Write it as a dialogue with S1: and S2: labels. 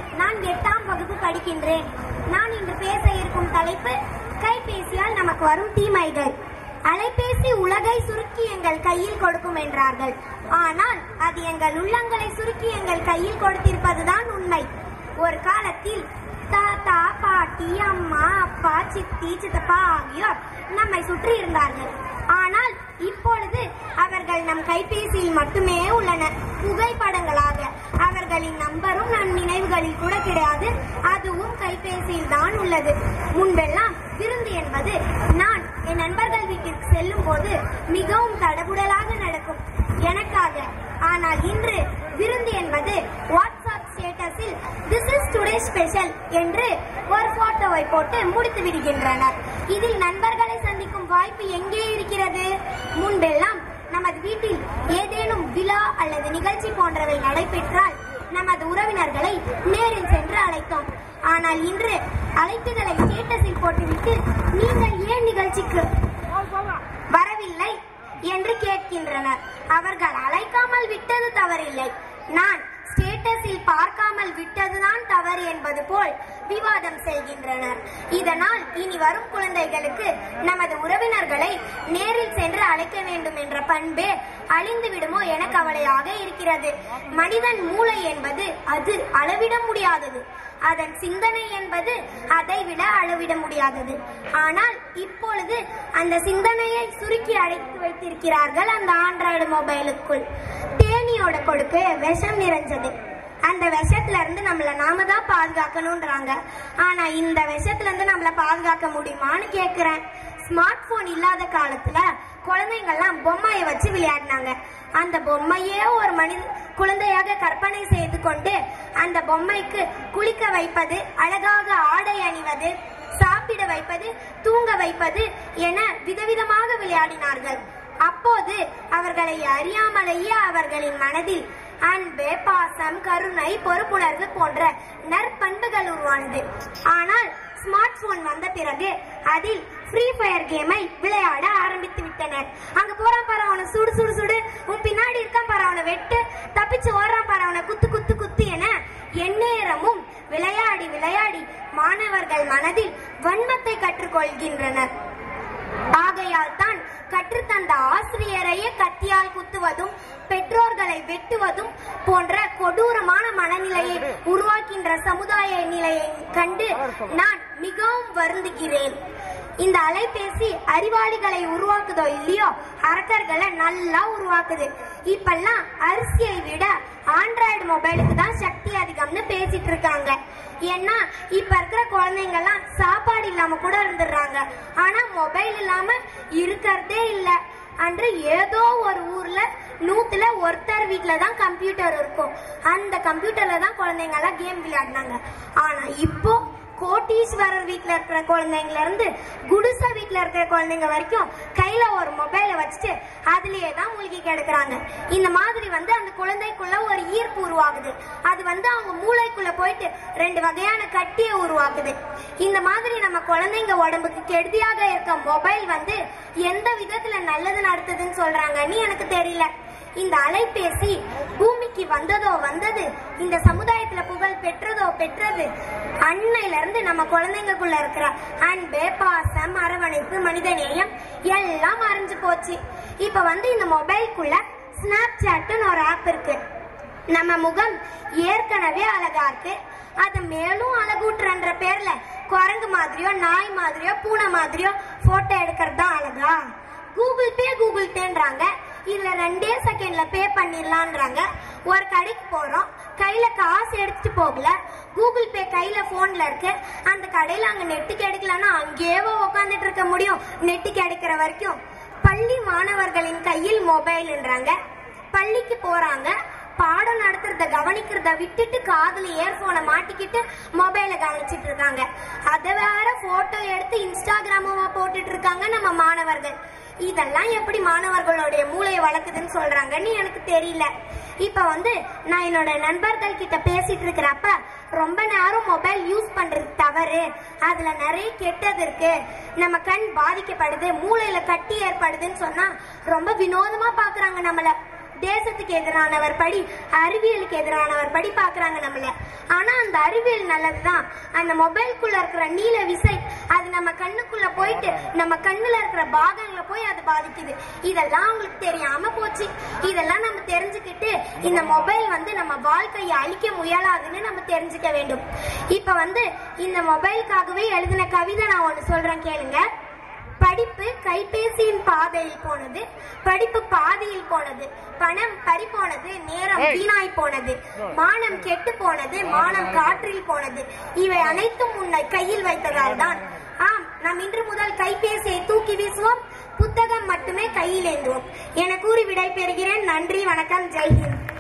S1: நான் எட்டாம் வகுப்பு படிக்கின்றேன் நான் இன்று பேச இருக்கும் தலைப்பு கைபேசியால் நமக்கு வரும் தீமைகள் அலைபேசி உலகை சுருக்கி எங்கள் கையில் கொடுக்கும் என்றார்கள் ஆனால் அது எங்கள் உள்ளங்களை சுருக்கி எங்கள் கையில் கொடுத்திருப்பதுதான் உண்மை ஒரு காலத்தில் தாத்தா பாட்டி அம்மா அப்பா சித்தி சித்தப்பா ஆகியோர் நம்மை சுற்றி இருந்தார்கள் ஆனால் இப்பொழுது அவர்கள் நம் கைபேசியில் மட்டுமே உள்ளனர் புகைப்படங்களாக அவர்களின் நம்பரும் நம் நினைவுகளில் கூட கிடையாது அதுவும் கைபேசியில் தான் உள்ளது முன்பெல்லாம் விருந்து என்பது நான் என் நண்பர்கள் வீட்டிற்கு செல்லும் போது மிகவும் தடபுடலாக நடக்கும் எனக்காக ஆனால் இன்று விருந்து என்பது வாட்ஸ்அப் ஸ்டேட்டஸில் திஸ் இஸ் டுடே ஸ்பெஷல் என்று ஒரு போட்டோவை போட்டு முடித்து விடுகின்றனர் இதில் நண்பர்களை சந்திக்கும் வாய்ப்பு எங்கே இருக்கிறது முன்பெல்லாம் நமது வீட்டில் ஏதேனும் விழா அல்லது நிகழ்ச்சி போன்றவை நடைபெற்றால் நமது உறவினர்களை நேரில் சென்று அழைத்தோம் ஆனால் இன்று அழைப்புகளை ஸ்டேட்டஸில் போட்டுவிட்டு நீங்கள் ஏன் நிகழ்ச்சிக்கு வரவில்லை என்று கேட்கின்றனர் அவர்கள் அழைக்காமல் விட்டது தவறில்லை நான் ஸ்டேட்டஸில் பார்க்காமல் விட்டதுதான் தவறு என்பது போல் விவாதம் செய்கின்றனர் இதனால் இனி வரும் குழந்தைகளுக்கு நமது உறவினர்களை நேரில் சென்று அழைக்க வேண்டும் என்ற பண்பே அழிந்து விடுமோ என கவலையாக இருக்கிறது மனிதன் மூளை என்பது அது அளவிட முடியாதது அதன் சிந்தனை என்பது அதை விட அளவிட முடியாதது ஆனால் இப்பொழுது அந்த சிந்தனையை சுருக்கி அடைத்து வைத்திருக்கிறார்கள் அந்த ஆண்ட்ராய்டு மொபைலுக்குள் தேனியோட கொடுக்கு விஷம் நிறைஞ்சது அந்த விஷத்துல இருந்து நம்மள நாம தான் பாதுகாக்கணும்ன்றாங்க ஆனா இந்த விஷத்துல இருந்து நம்மள பாதுகாக்க முடியுமான்னு கேக்குறேன் ஸ்மார்ட் போன் இல்லாத காலத்துல குழந்தைங்கள்லாம் பொம்மையை வச்சு விளையாடினாங்க அந்த பொம்மையே ஒரு மனித குழந்தையாக கற்பனை செய்து கொண்டு அந்த பொம்மைக்கு குளிக்க வைப்பது அழகாக ஆடை அணிவது சாப்பிட வைப்பது தூங்க வைப்பது என விதவிதமாக விளையாடினார்கள் அப்போது அவர்களை அறியாமலேயே அவர்களின் மனதில் அன்பு பாசம் கருணை பொறுப்புணர்வு போன்ற நற்பண்புகள் உருவானது ஆனால் ஸ்மார்ட் போன் வந்த பிறகு அதில் ஃப்ரீ ஃபயர் கேமை விளையாட ஆரம்பித்து விட்டனர் அங்க போறான் பாரு அவனை சுடு சுடு சுடு உன் பின்னாடி இருக்கான் பாரு அவனை வெட்டு தப்பிச்சு ஓடுறான் பாரு அவனை குத்து குத்து குத்து என எந்நேரமும் விளையாடி விளையாடி மாணவர்கள் மனதில் வன்மத்தை கற்றுக்கொள்கின்றனர் ஆகையால் தான் கற்றுத்தந்த ஆசிரியரையே கத்தியால் குத்துவதும் பெற்றோர்களை வெட்டுவதும் போன்ற கொடூரமான மனநிலையை உருவாக்கின்ற சமுதாய நிலையை கண்டு நான் மிகவும் வருந்துகிறேன் இந்த அலைபேசி அறிவாளிகளை உருவாக்குதோ இல்லையோ அரக்கர்களை நல்லா உருவாக்குது இப்பெல்லாம் அரிசியை விட ஆண்ட்ராய்டு மொபைலுக்கு தான் சக்தி அதிகம்னு பேசிட்டு இருக்காங்க ஏன்னா இப்ப இருக்கிற குழந்தைங்க எல்லாம் சாப்பாடு இல்லாம கூட இருந்துடுறாங்க ஆனா மொபைல் இல்லாம இருக்கிறதே இல்ல அன்று ஏதோ ஒரு ஊர்ல நூத்துல ஒருத்தர் வீட்ல தான் கம்ப்யூட்டர் இருக்கும் அந்த கம்ப்யூட்டர்ல தான் குழந்தைங்க எல்லாம் கேம் விளையாடினாங்க ஆனா இப்போ கோட்டீஸ்வரர் வீட்ல இருக்கிற குழந்தைங்கள இருந்து குடிசை வீட்ல இருக்கிற குழந்தைங்க வரைக்கும் கையில ஒரு மொபைலை வச்சுட்டு அதுலயே தான் மூழ்கி கிடக்குறாங்க இந்த மாதிரி வந்து அந்த குழந்தைக்குள்ள ஒரு ஈர்ப்பு உருவாகுது அது வந்து அவங்க மூளைக்குள்ள போயிட்டு ரெண்டு வகையான கட்டியை உருவாக்குது இந்த மாதிரி நம்ம குழந்தைங்க உடம்புக்கு கெடுதியாக இருக்க மொபைல் வந்து எந்த விதத்துல நல்லது நடத்துதுன்னு சொல்றாங்கன்னு எனக்கு தெரியல இந்த அலைபேசி பூமிக்கு வந்ததோ வந்தது இந்த சமுதாயத்துல புகழ் பெற்றதோ பெற்றது அன்னையில இருந்து நம்ம குழந்தைங்களுக்குள்ள இருக்கிற அன்பு பாசம் அரவணைப்பு மனிதநேயம் எல்லாம் மறைஞ்சு போச்சு இப்ப வந்து இந்த மொபைலுக்குள்ள ஸ்னாப் சாட்னு ஒரு ஆப் இருக்கு நம்ம முகம் ஏற்கனவே அழகா இருக்கு அது மேலும் அழகூட்டுறன்ற பேர்ல குரங்கு மாதிரியோ நாய் மாதிரியோ பூனை மாதிரியோ போட்டோ எடுக்கிறது தான் அழகா கூகுள் பே கூகுள் பேன்றாங்க இதுல ரெண்டே செகண்ட்ல பே பண்ணிடலான்றாங்க ஒரு கடைக்கு போறோம் கையில காசு எடுத்துட்டு போகல கூகுள் பே கையில போன்ல இருக்கு அந்த கடையில அங்க நெட்டு கிடைக்கலன்னா அங்கேயே உட்காந்துட்டு இருக்க முடியும் நெட்டு கிடைக்கிற வரைக்கும் பள்ளி மாணவர்களின் கையில் மொபைல்ன்றாங்க பள்ளிக்கு போறாங்க பாடம் நடத்துறத கவனிக்கிறத விட்டுட்டு காதுல இயர்போனை மாட்டிக்கிட்டு மொபைலை கவனிச்சிட்டு இருக்காங்க அதை வேற போட்டோ எடுத்து இன்ஸ்டாகிராமா போட்டுட்டு இருக்காங்க நம்ம மாணவர்கள் இதெல்லாம் எப்படி மாணவர்களுடைய மூளையை வளர்க்குதுன்னு சொல்றாங்கன்னு எனக்கு தெரியல இப்ப வந்து நான் என்னோட நண்பர்கள் கிட்ட பேசிட்டு இருக்கிறப்ப ரொம்ப நேரம் மொபைல் யூஸ் பண்றது தவறு அதுல நிறைய கெட்டது இருக்கு நம்ம கண் பாதிக்கப்படுது மூளையில கட்டி ஏற்படுதுன்னு சொன்னா ரொம்ப வினோதமா பாக்குறாங்க நம்மள தேசத்துக்கு எதிரானவர் படி அறிவியலுக்கு எதிரானவர் படி பார்க்கறாங்க நம்மள ஆனா அந்த அறிவியல் நல்லதுதான் அந்த மொபைல்குள்ள இருக்கிற நீல விசை அது நம்ம கண்ணுக்குள்ள போயிட்டு நம்ம கண்ணுல இருக்கிற பாகங்களை போய் அது பாதிக்குது இதெல்லாம் அவங்களுக்கு தெரியாம போச்சு இதெல்லாம் நம்ம தெரிஞ்சுக்கிட்டு இந்த மொபைல் வந்து நம்ம வாழ்க்கையை அழிக்க முயலாதுன்னு நம்ம தெரிஞ்சுக்க வேண்டும் இப்ப வந்து இந்த மொபைலுக்காகவே எழுதின கவிதை நான் ஒண்ணு சொல்றேன் கேளுங்க படிப்பு கைபேசியின் பாதையில் போனது படிப்பு பாதையில் போனது பணம் பறி போனது நேரம் வீணாய் போனது மானம் கெட்டு போனது மானம் காற்றில் போனது இவை அனைத்தும் உன்னை கையில் வைத்ததால் தான் ஆம் நாம் இன்று முதல் கைபேசியை தூக்கி வீசுவோம் புத்தகம் மட்டுமே கையில் ஏந்துவோம் என கூறி விடை பெறுகிறேன் நன்றி வணக்கம் ஜெய்ஹிந்த்